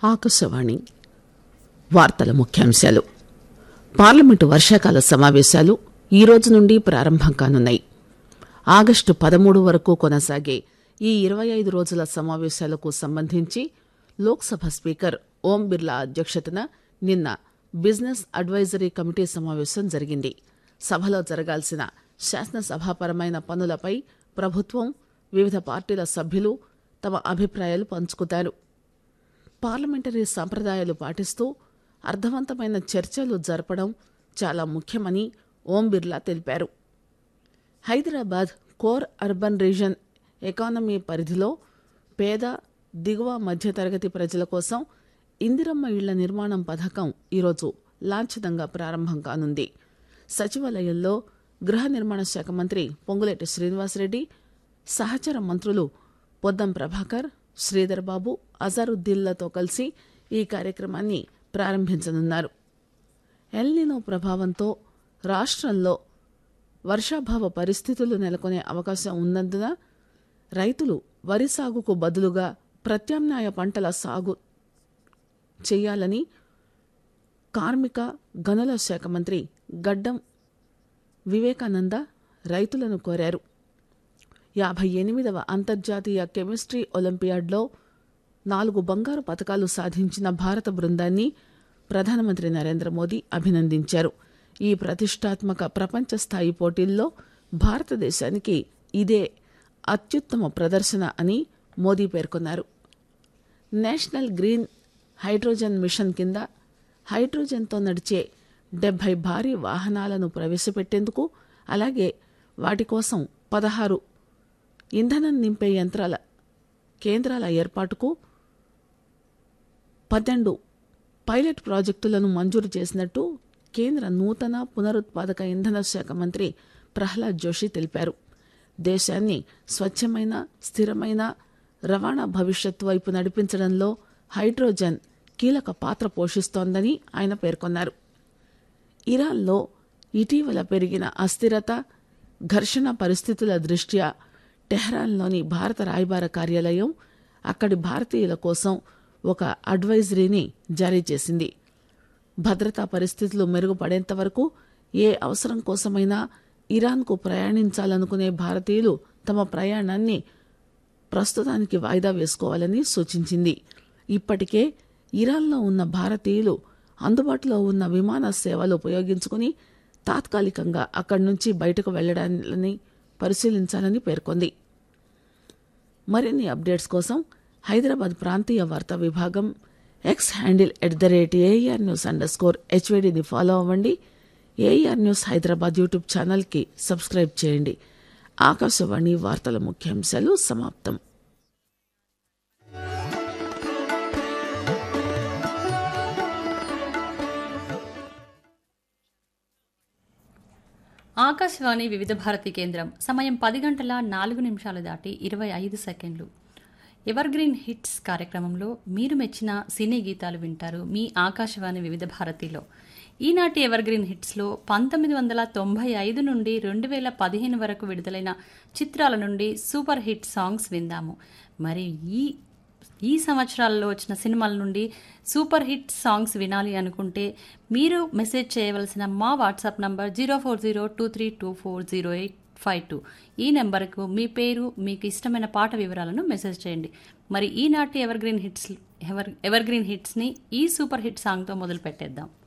ఆకాశవాణి వార్తల ముఖ్యాంశాలు పార్లమెంటు వర్షాకాల సమావేశాలు ఈ రోజు నుండి ప్రారంభం కానున్నాయి ఆగస్టు పదమూడు వరకు కొనసాగే ఈ ఇరవై ఐదు రోజుల సమావేశాలకు సంబంధించి లోక్సభ స్పీకర్ ఓం బిర్లా అధ్యక్షతన నిన్న బిజినెస్ అడ్వైజరీ కమిటీ సమావేశం జరిగింది సభలో జరగాల్సిన శాసనసభాపరమైన పనులపై ప్రభుత్వం వివిధ పార్టీల సభ్యులు తమ అభిప్రాయాలు పంచుకుతారు పార్లమెంటరీ సంప్రదాయాలు పాటిస్తూ అర్థవంతమైన చర్చలు జరపడం చాలా ముఖ్యమని ఓం బిర్లా తెలిపారు Hyderabad core urban region economy పరిధిలో పేద దిగువ మధ్యతరగతి ప్రజల కోసం ఇందిరమ్మ ఇళ్ల నిర్మాణం పథకం ఈరోజు లాంఛనంగా ప్రారంభం కానుంది సచివాలయంలో గృహ నిర్మాణ శాఖ మంత్రి పొంగులేటి శ్రీనివాసరెడ్డి సహచర మంత్రులు పొద్దం ప్రభాకర్ శ్రీధర్ బాబు అజరుద్దీన్లతో కలిసి ఈ కార్యక్రమాన్ని ప్రారంభించనున్నారు ఎల్నినో ప్రభావంతో రాష్ట్రంలో వర్షాభావ పరిస్థితులు నెలకొనే అవకాశం ఉన్నందున రైతులు వరి సాగుకు బదులుగా ప్రత్యామ్నాయ పంటల సాగు చేయాలని కార్మిక గనుల శాఖ మంత్రి గడ్డం వివేకానంద రైతులను కోరారు యాభై ఎనిమిదవ అంతర్జాతీయ కెమిస్ట్రీ ఒలింపియాడ్లో నాలుగు బంగారు పతకాలు సాధించిన భారత బృందాన్ని ప్రధానమంత్రి నరేంద్ర మోదీ అభినందించారు ఈ ప్రతిష్టాత్మక ప్రపంచ స్థాయి పోటీల్లో భారతదేశానికి ఇదే అత్యుత్తమ ప్రదర్శన అని మోదీ పేర్కొన్నారు నేషనల్ గ్రీన్ హైడ్రోజన్ మిషన్ కింద హైడ్రోజన్తో నడిచే డెబ్బై భారీ వాహనాలను ప్రవేశపెట్టేందుకు అలాగే వాటి కోసం పదహారు ఇంధనం నింపే యంత్రాల కేంద్రాల ఏర్పాటుకు పన్నెండు పైలట్ ప్రాజెక్టులను మంజూరు చేసినట్టు కేంద్ర నూతన పునరుత్పాదక ఇంధన శాఖ మంత్రి ప్రహ్లాద్ జోషి తెలిపారు దేశాన్ని స్వచ్ఛమైన స్థిరమైన రవాణా భవిష్యత్తు వైపు నడిపించడంలో హైడ్రోజన్ కీలక పాత్ర పోషిస్తోందని ఆయన పేర్కొన్నారు ఇరాన్లో ఇటీవల పెరిగిన అస్థిరత ఘర్షణ పరిస్థితుల దృష్ట్యా టెహ్రాన్లోని భారత రాయబార కార్యాలయం అక్కడి భారతీయుల కోసం ఒక అడ్వైజరీని జారీ చేసింది భద్రతా పరిస్థితులు మెరుగుపడేంత వరకు ఏ అవసరం కోసమైనా ఇరాన్కు ప్రయాణించాలనుకునే భారతీయులు తమ ప్రయాణాన్ని ప్రస్తుతానికి వాయిదా వేసుకోవాలని సూచించింది ఇప్పటికే ఇరాన్లో ఉన్న భారతీయులు అందుబాటులో ఉన్న విమాన సేవలు ఉపయోగించుకుని తాత్కాలికంగా అక్కడి నుంచి బయటకు వెళ్లడాన్ని పరిశీలించాలని పేర్కొంది మరిన్ని అప్డేట్స్ కోసం హైదరాబాద్ ప్రాంతీయ వార్తా విభాగం X handle at the rate AIR news under score హెచ్వేడిని ఫాలో అవ్వండి ఏఆర్ న్యూస్ హైదరాబాద్ యూట్యూబ్ ఛానల్కి సబ్స్క్రైబ్ చేయండి ఆకాశవాణి వార్తల ముఖ్యాంశాలు సమాప్తం ఆకాశవాణి వివిధ భారతి కేంద్రం సమయం పది గంటల నాలుగు నిమిషాలు దాటి ఇరవై ఐదు సెకండ్లు ఎవర్ గ్రీన్ హిట్స్ కార్యక్రమంలో మీరు మెచ్చిన సినీ గీతాలు వింటారు మీ ఆకాశవాణి వివిధ భారతిలో ఈనాటి ఎవర్ గ్రీన్ హిట్స్లో పంతొమ్మిది వందల తొంభై ఐదు నుండి రెండు వేల పదిహేను వరకు విడుదలైన చిత్రాల నుండి సూపర్ హిట్ సాంగ్స్ విందాము మరి ఈ ఈ సంవత్సరాల్లో వచ్చిన సినిమాల నుండి సూపర్ హిట్ సాంగ్స్ వినాలి అనుకుంటే మీరు మెసేజ్ చేయవలసిన మా WhatsApp number zero four zero two three two four zero eight five two ఈ నెంబర్కు మీ పేరు మీకు ఇష్టమైన పాట వివరాలను మెసేజ్ చేయండి మరి ఈనాటి evergreen hits ever evergreen హిట్స్ని ఈ సూపర్ హిట్ సాంగ్తో మొదలు పెట్టేద్దాం